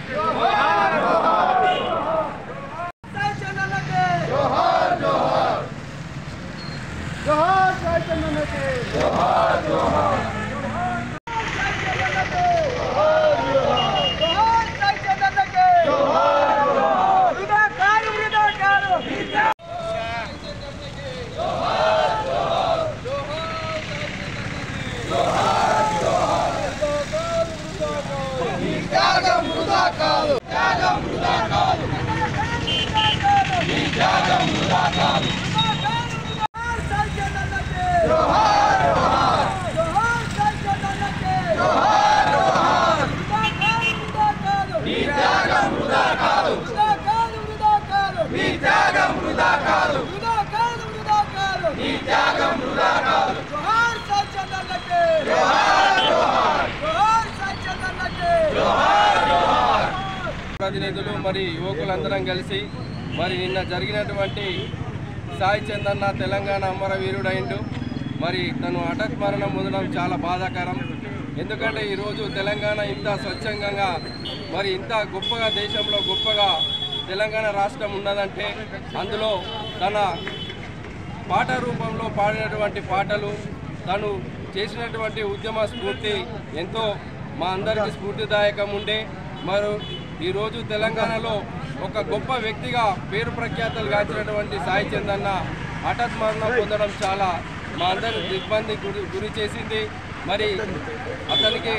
ప్రతినిధులు మరి యువకులందరం కలిసి మరి నిన్న జరిగినటువంటి సాయి చందన్న తెలంగాణ అమరవీరుడైండు మరి తను హఠాత్ మరణం పొందడం చాలా బాధాకరం ఎందుకంటే ఈరోజు తెలంగాణ ఇంత స్వచ్ఛందంగా మరి ఇంత గొప్పగా దేశంలో గొప్పగా తెలంగాణ రాష్ట్రం ఉన్నదంటే అందులో తన పాట రూపంలో పాడినటువంటి పాటలు తను చేసినటువంటి ఉద్యమ స్ఫూర్తి ఎంతో మా అందరికీ స్ఫూర్తిదాయకం ఉండే మరి ఈరోజు తెలంగాణలో ఒక గొప్ప వ్యక్తిగా పేరు ప్రఖ్యాతలు గాంచినటువంటి సాయి చందన్న హఠాత్ మరణం పొందడం చాలా మా అందరి దిగ్బంది గురి గురి చేసింది మరి అతనికి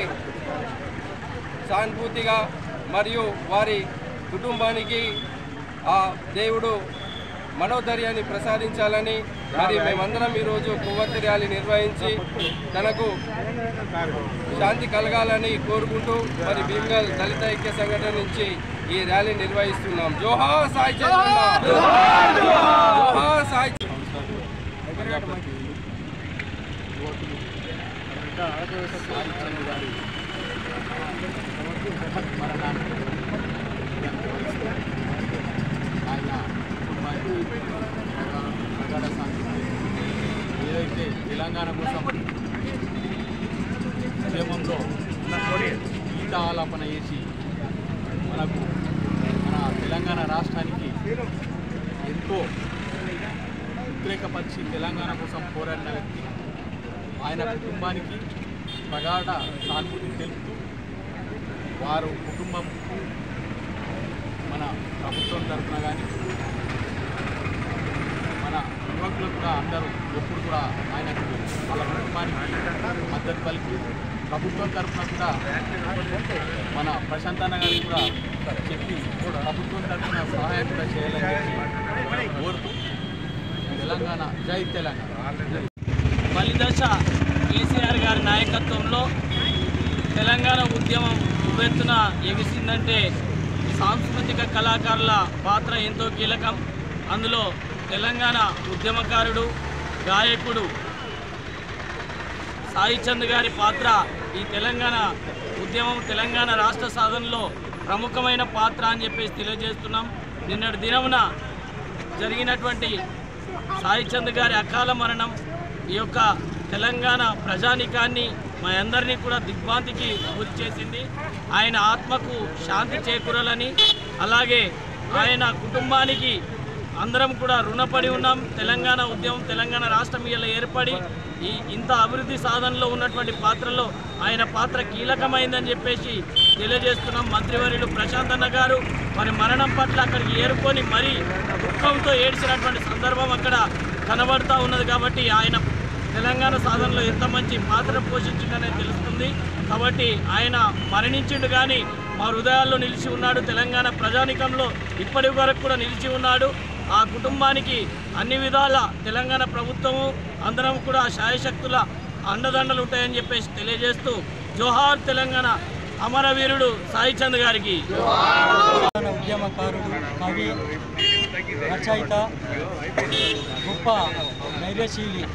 సానుభూతిగా మరియు వారి కుటుంబానికి ఆ దేవుడు మనోధైర్యాన్ని ప్రసాదించాలని మరి మేమందరం ఈరోజు కొవ్వొత్తి ర్యాలీ నిర్వహించి తనకు శాంతి కలగాలని కోరుకుంటూ మరి భీమ్గల్ దళిత ఐక్య సంఘటన నుంచి ఈ ర్యాలీ నిర్వహిస్తున్నాం జోహార్ సాయి చంద్రన్న జోహార్ సాయి ఆయన కుటుంబానికి ప్రగాఢ సానుభూతి. ఏదైతే తెలంగాణ కోసం ఉద్యమంలో గీత ఆలాపన చేసి మనకు మన తెలంగాణ రాష్ట్రానికి ఎంతో ఉద్రేకపరిచి తెలంగాణ కోసం పోరాడిన వ్యక్తి ఆయన కుటుంబానికి ప్రగాఢ సానుభూతి తెలుపుతూ వారు కుటుంబం మన ప్రభుత్వం తరఫున కానీ మన యువకులు కూడా అందరూ ఎప్పుడు కూడా ఆయనకు వాళ్ళ కుటుంబానికి మద్దతు పలికి ప్రభుత్వం తరఫున కూడా మన ప్రశాంత్ అన్న గారికి కూడా చెప్పి ప్రభుత్వం తరఫున సహాయం కూడా చేయాలని చెప్పి కోరుతూ తెలంగాణ జై తెలంగాణ బలిదశ కేసీఆర్ గారి నాయకత్వంలో తెలంగాణ ఉద్యమం ఉవ్వెత్తున ఎగిసిందంటే సాంస్కృతిక కళాకారుల పాత్ర ఎంతో కీలకం అందులో తెలంగాణ ఉద్యమకారుడు గాయకుడు సాయి చంద్ గారి పాత్ర ఈ తెలంగాణ ఉద్యమం తెలంగాణ రాష్ట్ర సాధనలో ప్రముఖమైన పాత్ర అని చెప్పేసి తెలియజేస్తున్నాం నిన్నటి దినమున జరిగినటువంటి సాయి చంద్ గారి అకాల మరణం ఈ యొక్క తెలంగాణ ప్రజానికాన్ని మా అందరినీ కూడా దిగ్భ్రాంతికి గురి చేసింది ఆయన ఆత్మకు శాంతి చేకూరాలని అలాగే ఆయన కుటుంబానికి అందరం కూడా రుణపడి ఉన్నాం తెలంగాణ ఉద్యమం తెలంగాణ రాష్ట్రం ఇలా ఏర్పడి ఈ ఇంత అభివృద్ధి సాధనలో ఉన్నటువంటి పాత్రలో ఆయన పాత్ర కీలకమైందని చెప్పేసి తెలియజేస్తున్నాం మంత్రివర్యులు ప్రశాంత్ అన్న గారు మరి మరణం పట్ల అక్కడికి ఏరుకొని మరీ దుఃఖంతో ఏడ్చినటువంటి సందర్భం అక్కడ కనబడతా ఉన్నది కాబట్టి ఆయన తెలంగాణ సాధనలో ఎంత మంచి పాత్ర పోషించిందనేది తెలుస్తుంది కాబట్టి ఆయన మరణించిండు కానీ మా హృదయాల్లో నిలిచి ఉన్నాడు తెలంగాణ ప్రజానికంలో ఇప్పటి వరకు కూడా నిలిచి ఉన్నాడు ఆ కుటుంబానికి అన్ని విధాల తెలంగాణ ప్రభుత్వము అందరం కూడా శాయశక్తుల అండదండలు ఉంటాయని చెప్పేసి తెలియజేస్తూ జోహార్ తెలంగాణ అమరవీరుడు సాయి చంద్ గారికి తెలంగాణ ఉద్యమకారుడు కవి రచయిత గొప్ప ధైర్యశీలి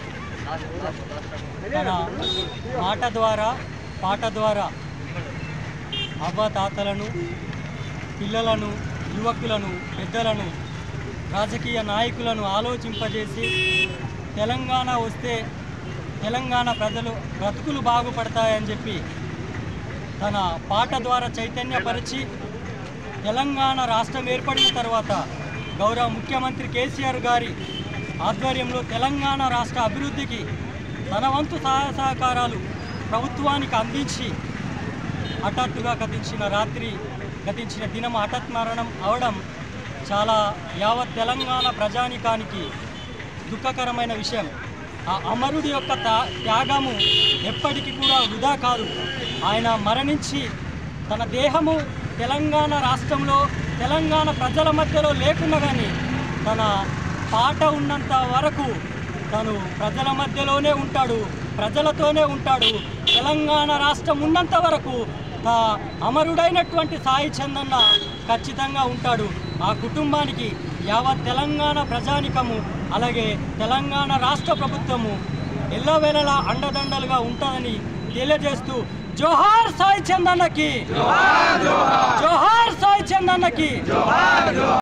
తన మాట ద్వారా పాట ద్వారా అవ్వతాతలను పిల్లలను యువకులను పెద్దలను రాజకీయ నాయకులను ఆలోచింపజేసి తెలంగాణ వస్తే తెలంగాణ ప్రజలు బ్రతుకులు బాగుపడతాయని చెప్పి తన పాట ద్వారా చైతన్యపరిచి తెలంగాణ రాష్ట్రం ఏర్పడిన తర్వాత గౌరవ ముఖ్యమంత్రి కేసీఆర్ గారి ఆధ్వర్యంలో తెలంగాణ రాష్ట్ర అభివృద్ధికి తన వంతు సహాయ సహకారాలు ప్రభుత్వానికి అందించి హఠాత్తుగా గతించిన రాత్రి గతించిన దినం హఠాత్ మరణం అవడం చాలా యావత్ తెలంగాణ ప్రజానికానికి దుఃఖకరమైన విషయం ఆ అమరుడి యొక్క తా- త్యాగము ఎప్పటికీ కూడా వృధా కాదు ఆయన మరణించి తన దేహము తెలంగాణ రాష్ట్రంలో తెలంగాణ ప్రజల మధ్యలో లేకున్నా కానీ తన పాట ఉన్నంత వరకు తను ప్రజల మధ్యలోనే ఉంటాడు ప్రజలతోనే ఉంటాడు తెలంగాణ రాష్ట్రం ఉన్నంత వరకు తా అమరుడైనటువంటి సాయి చందన్న ఖచ్చితంగా ఉంటాడు ఆ కుటుంబానికి యావత్ తెలంగాణ ప్రజానికము అలాగే తెలంగాణ రాష్ట్ర ప్రభుత్వము ఎల్లవేళలా అండదండలుగా ఉంటుందని తెలియజేస్తూ జోహార్ సాయి చందన్నకి జోహార్ సాయి చందన్నకి